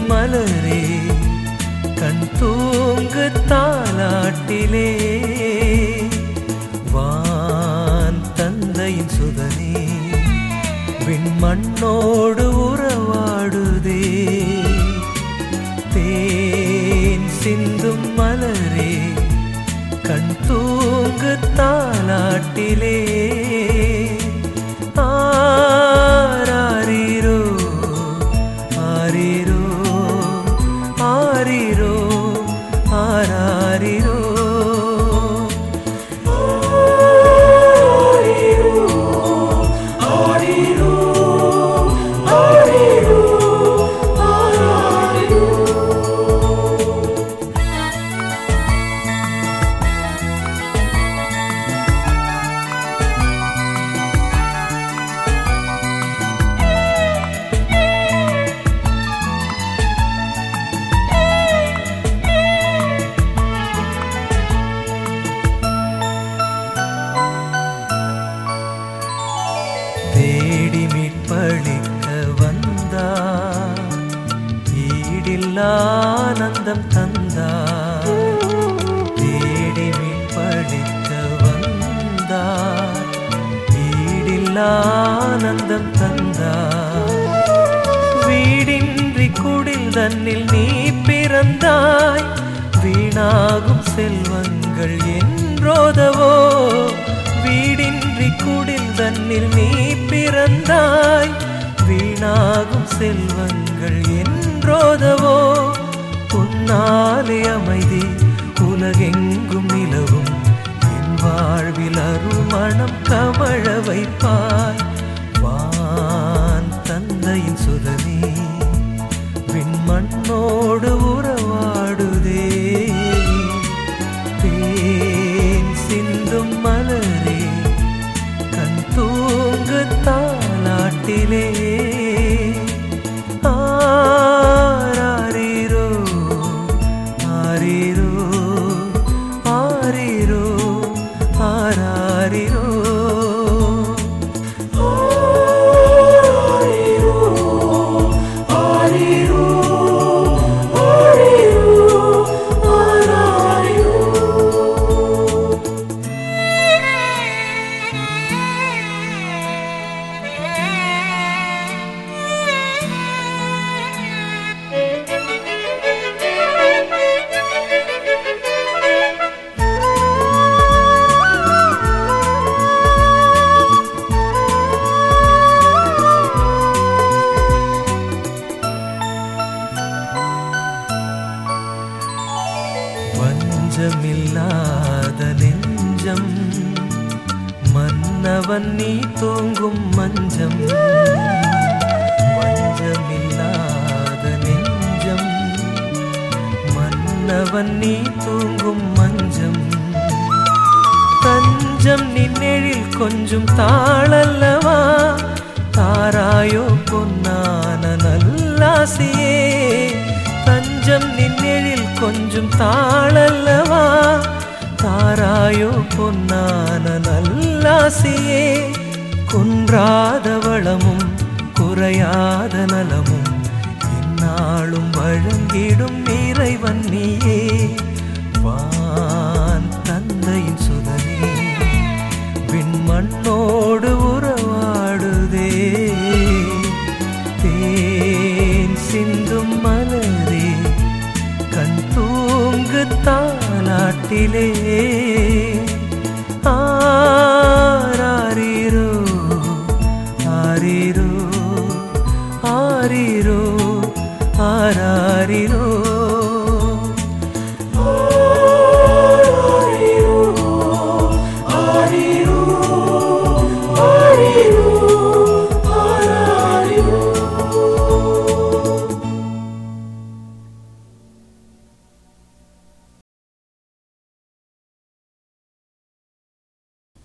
மலரே கண் தூங்கு தாலாட்டிலே வான் தந்தையின் சுதனே விண்மண்ணோடு உறவாடுதே தேன் சிந்தும் மலரே கண் தூங்கு தாலாட்டிலே ஆராரிரோ ஆரிரோ ஆரிரோ ஆராரிரோ தேடி மீட்பளிக்க வந்தா ஈடில்லா ஆனந்தம் தந்தா தேடி மீட்பளிக்க வந்தா ஈடில்லா ஆனந்தம் தந்தா வீடின்றி குடில் தன்னில் நீ பிறந்தாய் வீணாகும் செல்வங்கள் என்றோதவோ வீடின்றி குடில் தன்னில் நீ பிறந்தாய் வீணாகும் செல்வங்கள் என்றோதவோ உன்னாலே அமைதி உலகெங்கும் நிலவும் என் வாழ்வில் அருள்மணம் கமழ வைப்பாய் வான் தந்தையின் சுதனே விண்மண்ணோடு உறவாடுதே தேன் சிந்தும் மலரே கண் தூங்கு தாலாட்டிலே ஆராரிரோ ஆரிரோ ஆரிரோ ஆராரிரோ வஞ்சமில்லாத நெஞ்சம் மன்னவன் நீ தூங்கும் மஞ்சம் வஞ்சமில்லாத நெஞ்சம் மன்னவன் நீ தூங்கும் மஞ்சம் தஞ்சம் நின்னெழில் கொஞ்சம் தாளல்லவா தாராயோ பொன்னான நல்லாசியே தஞ்சம் நின்னெழில் கொஞ்சம் தாளல்லவா தாராயோ பொன்னான நல்லாசியே குன்றாத வளமும் குறையாத நலமும் என்னாலும் வழங்கிடும் இறைவன் நீயே வான் தந்தையின் சுதனே விண்மண்ணோடு உறவாடுதே தேன் சிந்தும் மலரே கண் தூங்கு தாலாட்டிலே ஆராரிரோ ஆரிரோ ஆரிரோ ஆராரிரோ